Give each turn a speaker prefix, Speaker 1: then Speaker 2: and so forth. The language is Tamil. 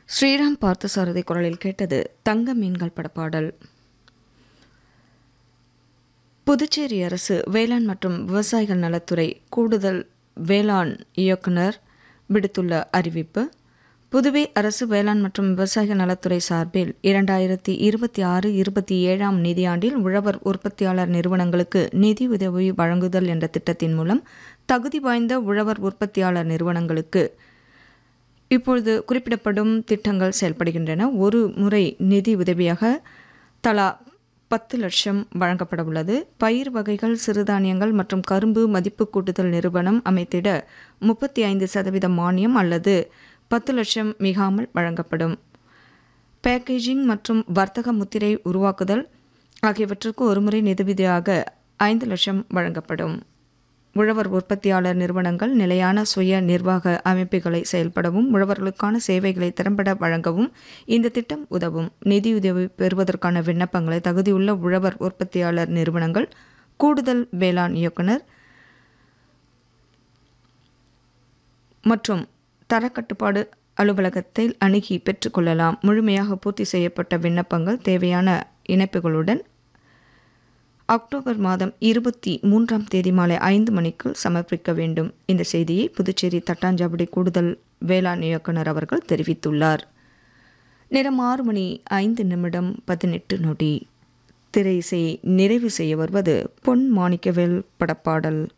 Speaker 1: ஸ்ரீராம் பார்த்தசாரதி குரலில் கேட்டது தங்க மீன்கள் படப்பாடல் புதுச்சேரி அரசு வேளாண் மற்றும் விவசாயிகள் நலத்துறை கூடுதல் வேளாண் இயக்குனர் விடுத்துள்ள அறிவிப்பு புதுவை அரசு வேளாண் மற்றும் விவசாயிகள் நலத்துறை சார்பில் இரண்டாயிரத்தி இருபத்தி ஆறு இருபத்தி ஏழாம் நிதியாண்டில் உழவர் உற்பத்தியாளர் நிறுவனங்களுக்கு நிதி உதவி வழங்குதல் என்ற திட்டத்தின் மூலம் தகுதி வாய்ந்த உழவர் உற்பத்தியாளர் நிறுவனங்களுக்கு இப்பொழுது குறிப்பிடப்படும் திட்டங்கள் செயல்படுகின்றன ஒரு முறை நிதி உதவியாக தலா பத்து லட்சம் வழங்கப்பட உள்ளது பயிர் வகைகள் சிறுதானியங்கள் மற்றும் கரும்பு மதிப்பு கூட்டுதல் நிறுவனம் அமைத்திட முப்பத்தி ஐந்து சதவீத மானியம் அல்லது பத்து லட்சம் மிகாமல் வழங்கப்படும் பேக்கேஜிங் மற்றும் வர்த்தக முத்திரை உருவாக்குதல் ஆகியவற்றுக்கு ஒருமுறை நிதியுதவியாக ஐந்து லட்சம் வழங்கப்படும் உழவர் உற்பத்தியாளர் நிறுவனங்கள் நிலையான சுய நிர்வாக அமைப்புகளை செயல்படவும் உழவர்களுக்கான சேவைகளை திறம்பட வழங்கவும் இந்த திட்டம் உதவும் நிதியுதவி பெறுவதற்கான விண்ணப்பங்களை தகுதியுள்ள உழவர் உற்பத்தியாளர் நிறுவனங்கள் கூடுதல் வேளாண் இயக்குனர் மற்றும் தரக்கட்டுப்பாடு அலுவலகத்தில் அணுகி பெற்றுக்கொள்ளலாம் முழுமையாக பூர்த்தி செய்யப்பட்ட விண்ணப்பங்கள் தேவையான இணைப்புகளுடன் அக்டோபர் மாதம் இருபத்தி மூன்றாம் தேதி மாலை ஐந்து மணிக்கு சமர்ப்பிக்க வேண்டும் இந்த செய்தியை புதுச்சேரி தட்டாஞ்சாவடி கூடுதல் வேளாண் இயக்குனர் அவர்கள் தெரிவித்துள்ளார் நேரம் ஆறு மணி ஐந்து நிமிடம் பதினெட்டு நொடி திரை இசையை நிறைவு செய்ய வருவது பொன் மாணிக்கவேல் படப்பாடல்